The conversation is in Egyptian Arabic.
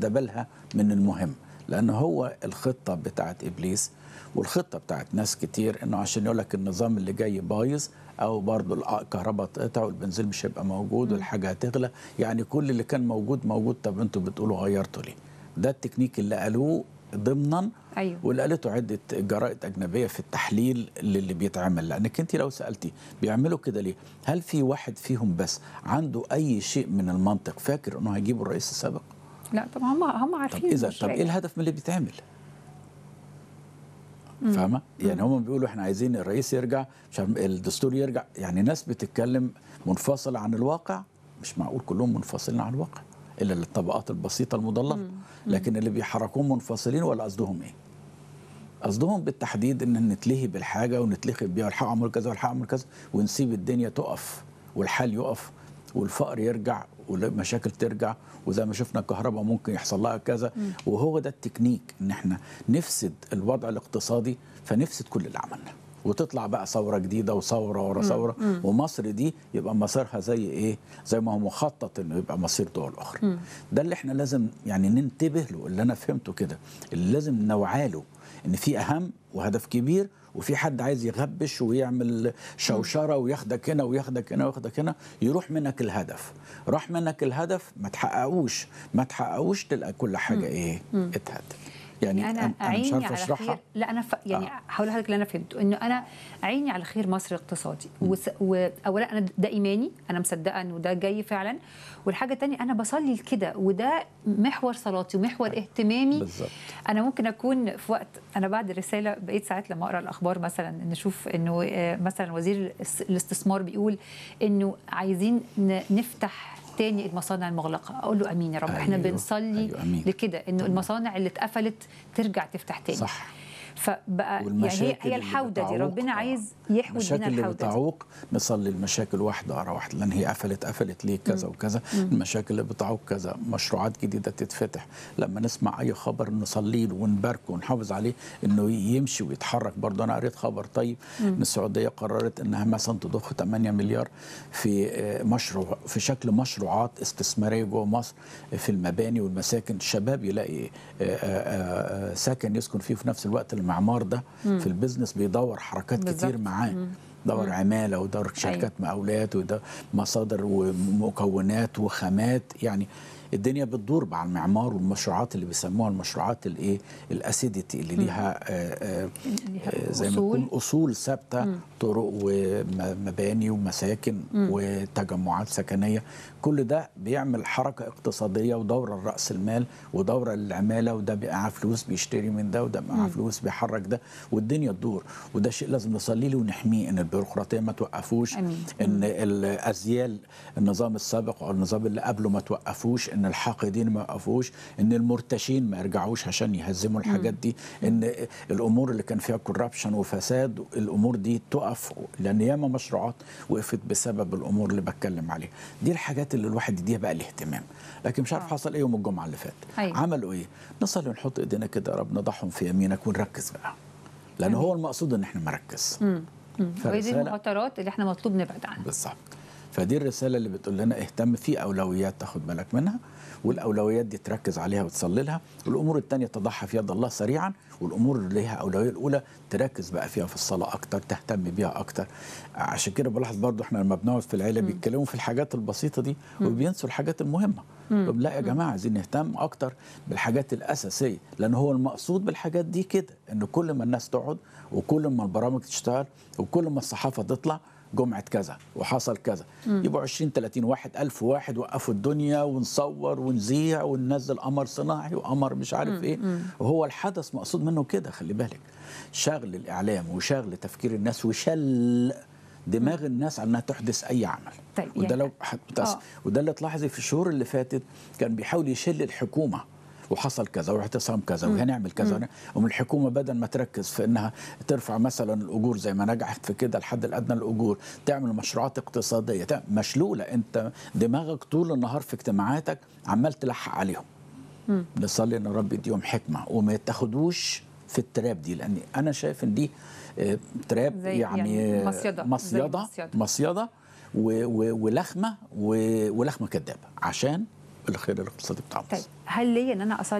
واخده بالها من المهم لان هو الخطه بتاعت ابليس والخطه بتاعت ناس كتير انه عشان يقول لك النظام اللي جاي بايظ او برضه الكهرباء تقطع والبنزين مش هيبقى موجود والحاجه هتغلى يعني كل اللي كان موجود موجود طب انتوا بتقولوا غيرتوا ليه ده التكنيك اللي قالوه ضمنا أيوه. واللي قالته عده جرائد اجنبيه في التحليل اللي بيتعمل لانك انت لو سالتي بيعملوا كده ليه؟ هل في واحد فيهم بس عنده اي شيء من المنطق فاكر انه هيجيبوا الرئيس السابق؟ لا طبعا هم هم طب عارفين اذا مش طب ايه رايق. الهدف من اللي بيتعمل؟ فاهمه؟ يعني هم بيقولوا احنا عايزين الرئيس يرجع مش عارف الدستور يرجع يعني ناس بتتكلم منفصله عن الواقع مش معقول كلهم منفصلين عن الواقع الا للطبقات البسيطه المضلله لكن اللي بيحركوهم منفصلين ولا قصدهم ايه؟ قصدهم بالتحديد ان نتلهي بالحاجه ونتلهي بيها والحق اعمل كذا والحق اعمل كذا ونسيب الدنيا تقف والحال يقف والفقر يرجع والمشاكل ترجع وزي ما شفنا الكهرباء ممكن يحصل لها كذا وهو ده التكنيك ان احنا نفسد الوضع الاقتصادي فنفسد كل اللي عملناه وتطلع بقى ثوره جديده وثوره ورا ثوره ومصر دي يبقى مصيرها زي ايه؟ زي ما هو مخطط انه يبقى مصير دول اخرى. ده اللي احنا لازم يعني ننتبه له اللي انا فهمته كده اللي لازم نوعى له ان في اهم وهدف كبير وفي حد عايز يغبش ويعمل شوشره وياخدك هنا وياخدك هنا وياخدك هنا يروح منك الهدف راح منك الهدف ما تحققوش ما تحققوش تلقى كل حاجه ايه اتهد يعني انا مش اعيني عارف على اشرحها خير لا انا ف... يعني آه. هقول لحضرتك اللي انا فهمته انه انا اعيني على خير مصر الاقتصادي وس... واولا انا ده ايماني انا مصدقه انه ده جاي فعلا والحاجه الثانيه انا بصلي لكده وده محور صلاتي ومحور اهتمامي بالظبط انا ممكن اكون في وقت انا بعد الرساله بقيت ساعات لما اقرا الاخبار مثلا نشوف انه آه، مثلا وزير الاس- الاستثمار بيقول انه عايزين ن- نفتح تاني المصانع المغلقه اقول له امين يا رب احنا أيوه، بنصلي أيوه، أمين. لكده انه المصانع اللي اتقفلت ترجع تفتح تاني صح فبقى يعني هي والمشاكل هي اللي الحوده دي بتعوق- ربنا آه. عايز يحود المشاكل بينا اللي الحوده دي بتعوق نصلي المشاكل واحده ورا واحده لان هي قفلت قفلت ليه كذا وكذا المشاكل اللي بتعوق كذا مشروعات جديده تتفتح لما نسمع اي خبر نصلي له ونباركه ونحافظ عليه انه يمشي ويتحرك برضه انا قريت خبر طيب ان السعوديه قررت انها مثلا تضخ 8 مليار في آه، مشروع في شكل مشروعات استثماريه جوه مصر في المباني والمساكن الشباب يلاقي آه، آه، آه، سكن يسكن فيه في نفس الوقت المعمار ده في البيزنس بيدور حركات بالظبط. كتير معاه دور عماله ودور شركات مقاولات وده مصادر ومكونات وخامات يعني الدنيا بتدور مع المعمار والمشروعات اللي بيسموها المشروعات الايه الاسيديتي اللي ليها آه، آه، ليها آه، زي ما أصول. تكون اصول ثابته طرق ومباني ومساكن وتجمعات سكنيه كل ده بيعمل حركه اقتصاديه ودوره لراس المال ودوره للعماله وده بقى معاه فلوس بيشتري من ده وده معاه فلوس بيحرك ده والدنيا تدور وده شيء لازم نصلي له ونحميه ان البيروقراطيه ما توقفوش آمين. ان الازيال النظام السابق او النظام اللي قبله ما توقفوش ان الحاقدين ما يوقفوش ان المرتشين ما يرجعوش عشان يهزموا الحاجات دي ان الامور اللي كان فيها كوربشن وفساد الامور دي تقف لان ياما مشروعات وقفت بسبب الامور اللي بتكلم عليها دي الحاجات اللي الواحد يديها بقى الاهتمام لكن مش عارف آه. حصل ايه يوم الجمعه اللي فات أيوة. عملوا ايه نصلي ونحط ايدينا كده يا رب نضعهم في يمينك ونركز بقى لان هو المقصود ان احنا نركز وهي دي فرسالة المخاطرات اللي احنا مطلوب نبعد عنها بالظبط فدي الرساله اللي بتقول لنا اهتم في اولويات تاخد بالك منها والاولويات دي تركز عليها وتصلي لها والامور الثانيه تضعها في يد الله سريعا والامور اللي ليها اولويه الاولى تركز بقى فيها في الصلاه اكتر تهتم بيها اكتر عشان كده بلاحظ برضو احنا لما بنقعد في العيله بيتكلموا في الحاجات البسيطه دي وبينسوا الحاجات المهمه طب لا يا جماعه عايزين نهتم اكتر بالحاجات الاساسيه لان هو المقصود بالحاجات دي كده ان كل ما الناس تقعد وكل ما البرامج تشتغل وكل ما الصحافه تطلع جمعة كذا وحصل كذا يبقوا 20 30 واحد ألف واحد وقفوا الدنيا ونصور ونذيع وننزل قمر صناعي وقمر مش عارف ايه وهو الحدث مقصود منه كده خلي بالك شغل الإعلام وشغل تفكير الناس وشل دماغ الناس على انها تحدث اي عمل طيب، وده يعني- لو حت- بتأس- آه. وده اللي تلاحظي في الشهور اللي فاتت كان بيحاول يشل الحكومه وحصل كذا واعتصام كذا وهنعمل كذا وهن- ومن الحكومه بدل ما تركز في انها ترفع مثلا الاجور زي ما نجحت في كده الحد الادنى للاجور تعمل مشروعات اقتصاديه تعمل- مشلوله انت دماغك طول النهار في اجتماعاتك عمال تلحق عليهم نصلي ان رب يديهم حكمه وما يتاخدوش في التراب دي لان انا شايف ان دي آه، تراب زي يعني, يعني آه، مصيدة. زي مصيده مصيدة. مصيده و- و- ولخمه و- ولخمه كدابه عشان الخير الاقتصادي بتاع طيب مصر هل ليا ان انا اصلي